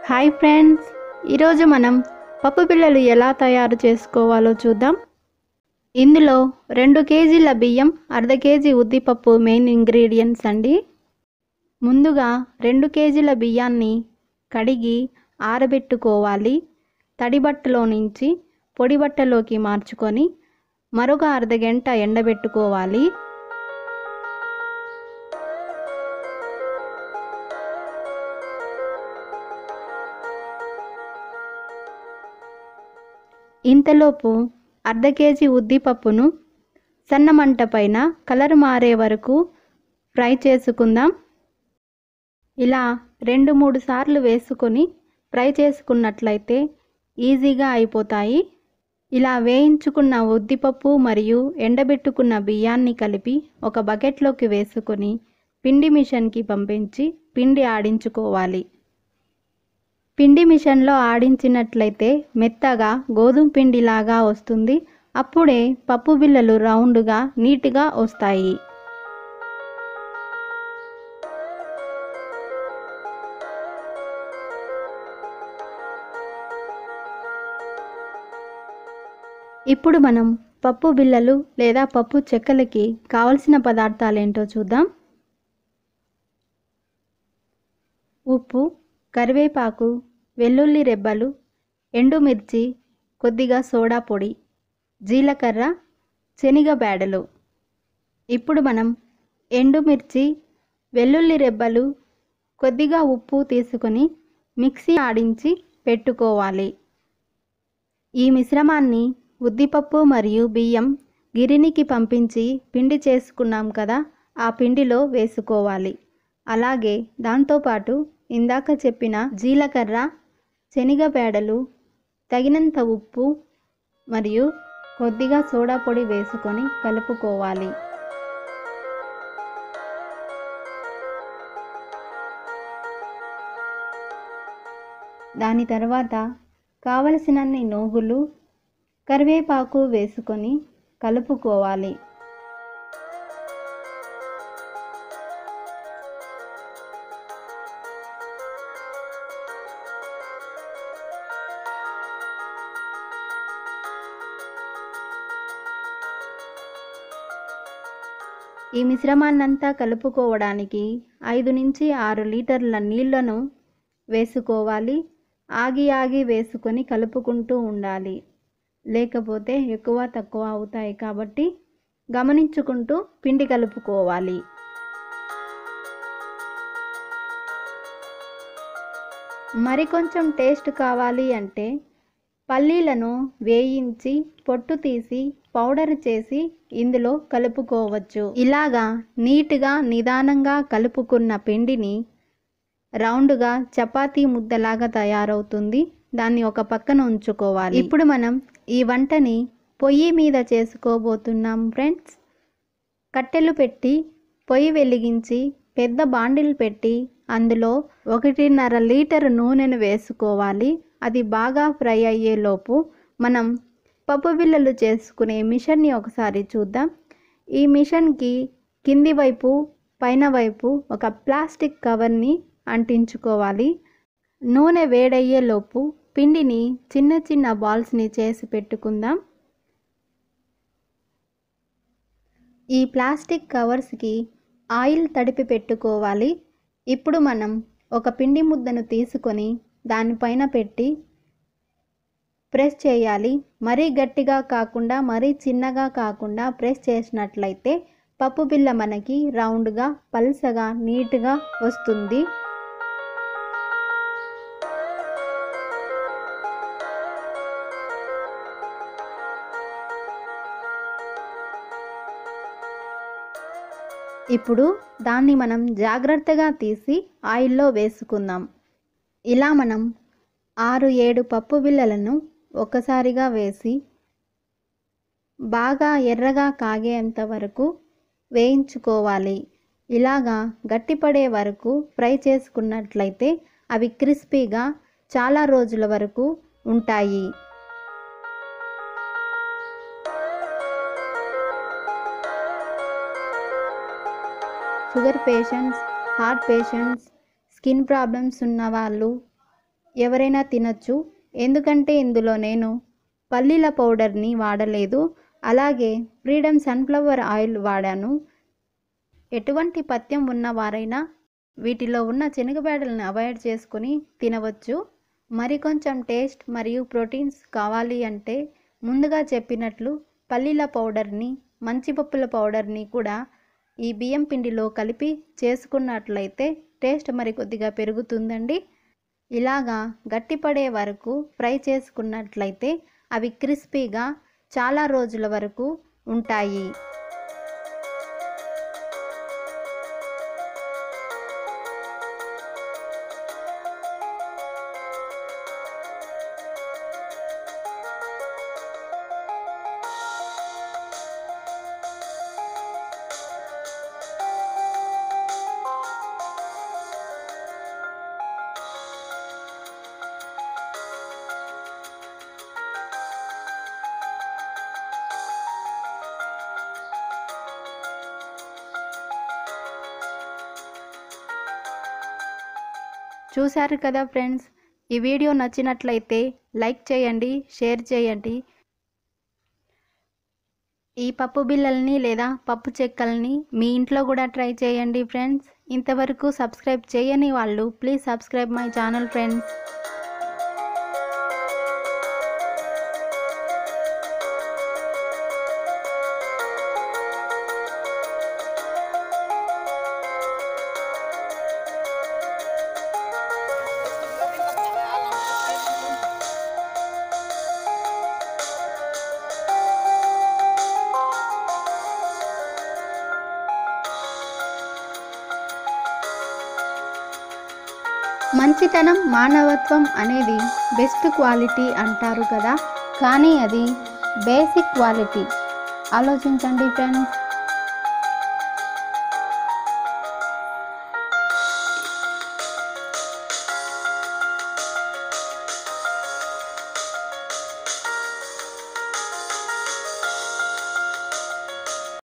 hi friends ఈరోజు మనం పప్పు పిల్లలు ఎలా తయారు చేసుకోవాలో చూద్దాం ఇందులో రెండు కేజీల బియ్యం అర్ధ కేజీ ఉద్దిపప్పు మెయిన్ ఇంగ్రీడియంట్స్ అండి ముందుగా రెండు కేజీల బియ్యాన్ని కడిగి ఆరబెట్టుకోవాలి తడి బట్టలో నుంచి పొడి బట్టలోకి మార్చుకొని మరొక అర్ధ గంట ఎండబెట్టుకోవాలి ఇంతలోపు అర్ధ కేజీ ఉద్దిపప్పును సన్నమంట పైన కలర్ మారే వరకు ఫ్రై చేసుకుందాం ఇలా రెండు మూడు సార్లు వేసుకొని ఫ్రై చేసుకున్నట్లయితే ఈజీగా అయిపోతాయి ఇలా వేయించుకున్న ఉద్దిపప్పు మరియు ఎండబెట్టుకున్న బియ్యాన్ని కలిపి ఒక బకెట్లోకి వేసుకొని పిండి మిషన్కి పంపించి పిండి ఆడించుకోవాలి పిండి మిషన్లో ఆడించినట్లయితే మెత్తగా గోధుమ పిండిలాగా వస్తుంది అప్పుడే పప్పు బిళ్ళలు రౌండ్గా నీట్గా వస్తాయి ఇప్పుడు మనం పప్పు బిళ్ళలు లేదా పప్పు చెక్కలకి కావలసిన పదార్థాలు ఏంటో చూద్దాం ఉప్పు కరివేపాకు వెల్లుల్లి రెబ్బలు ఎండుమిర్చి కొద్దిగా సోడా పొడి జీలకర్ర శనగ బేడలు ఇప్పుడు మనం ఎండుమిర్చి వెల్లుల్లి రెబ్బలు కొద్దిగా ఉప్పు తీసుకొని మిక్సీ ఆడించి పెట్టుకోవాలి ఈ మిశ్రమాన్ని ఉద్దిపప్పు మరియు బియ్యం గిరినికి పంపించి పిండి చేసుకున్నాం కదా ఆ పిండిలో వేసుకోవాలి అలాగే దాంతోపాటు ఇందాక చెప్పిన జీలకర్ర శనగ బేడలు తగినంత ఉప్పు మరియు కొద్దిగా సోడా పొడి వేసుకొని కలుపుకోవాలి దాని తర్వాత కావలసినన్ని నూగులు కరివేపాకు వేసుకొని కలుపుకోవాలి ఈ మిశ్రమాన్నంతా కలుపుకోవడానికి ఐదు నుంచి ఆరు లీటర్ల నీళ్లను వేసుకోవాలి ఆగి ఆగి వేసుకొని కలుపుకుంటూ ఉండాలి లేకపోతే ఎక్కువ తక్కువ అవుతాయి కాబట్టి గమనించుకుంటూ పిండి కలుపుకోవాలి మరికొంచెం టేస్ట్ కావాలి అంటే పల్లీలను వేయించి పొట్టు తీసి పౌడర్ చేసి ఇందులో కలుపుకోవచ్చు ఇలాగా నీట్గా నిదానంగా కలుపుకున్న పిండిని రౌండ్గా చపాతీ ముద్దలాగా తయారవుతుంది దాన్ని ఒక పక్కన ఉంచుకోవాలి ఇప్పుడు మనం ఈ వంటని పొయ్యి మీద చేసుకోబోతున్నాం ఫ్రెండ్స్ కట్టెలు పెట్టి పొయ్యి వెలిగించి పెద్ద బాండిల్ పెట్టి అందులో ఒకటిన్నర లీటర్ నూనెను వేసుకోవాలి అది బాగా ఫ్రై అయ్యేలోపు మనం పప్పు బిళ్ళలు చేసుకునే మిషన్ని ఒకసారి చూద్దాం ఈ మిషన్కి కింది వైపు పైన వైపు ఒక ప్లాస్టిక్ కవర్ని అంటించుకోవాలి నూనె వేడయ్యేలోపు పిండిని చిన్న చిన్న బాల్స్ని చేసి పెట్టుకుందాం ఈ ప్లాస్టిక్ కవర్స్కి ఆయిల్ తడిపి పెట్టుకోవాలి ఇప్పుడు మనం ఒక పిండి ముద్దను తీసుకొని దానిపైన పెట్టి ప్రెస్ చేయాలి మరీ గట్టిగా కాకుండా మరీ చిన్నగా కాకుండా ప్రెస్ చేసినట్లయితే పప్పు బిళ్ళ మనకి రౌండ్గా పల్సగా నీట్గా వస్తుంది ఇప్పుడు దాన్ని మనం జాగ్రత్తగా తీసి ఆయిల్లో వేసుకుందాం ఇలా మనం ఆరు ఏడు పప్పు బిళ్ళలను ఒక్కసారిగా వేసి బాగా ఎర్రగా కాగేంత వరకు వేయించుకోవాలి ఇలాగా గట్టిపడే వరకు ఫ్రై చేసుకున్నట్లయితే అవి క్రిస్పీగా చాలా రోజుల వరకు ఉంటాయి sugar patients heart patients skin problems ఉన్న వాళ్ళు ఎవరైనా తినొచ్చు ఎందుకంటే ఇందులో నేను పల్లీల పౌడర్ని వాడలేదు అలాగే ఫ్రీడమ్ సన్ఫ్లవర్ ఆయిల్ వాడాను ఎటువంటి పథ్యం ఉన్నవారైనా వీటిలో ఉన్న శనగబేడలను అవాయిడ్ చేసుకుని తినవచ్చు మరి కొంచెం టేస్ట్ మరియు ప్రోటీన్స్ కావాలి అంటే ముందుగా చెప్పినట్లు పల్లీల పౌడర్ని మంచిపప్పుల పౌడర్ని కూడా ఈ బియ్యం పిండిలో కలిపి చేసుకున్నట్లయితే టేస్ట్ మరి కొద్దిగా పెరుగుతుందండి ఇలాగా గట్టిపడే వరకు ఫ్రై చేసుకున్నట్లయితే అవి క్రిస్పీగా చాలా రోజుల వరకు ఉంటాయి చూశారు కదా ఫ్రెండ్స్ ఈ వీడియో నచ్చినట్లయితే లైక్ చేయండి షేర్ చేయండి ఈ పప్పు బిళ్ళల్ని లేదా పప్పు చెక్కల్ని మీ ఇంట్లో కూడా ట్రై చేయండి ఫ్రెండ్స్ ఇంతవరకు సబ్స్క్రైబ్ చేయని వాళ్ళు please subscribe my channel friends మంచితనం మానవత్వం అనేది బెస్ట్ క్వాలిటీ అంటారు కదా కానీ అది బేసిక్ క్వాలిటీ ఆలోచించండి ఫ్రెండ్స్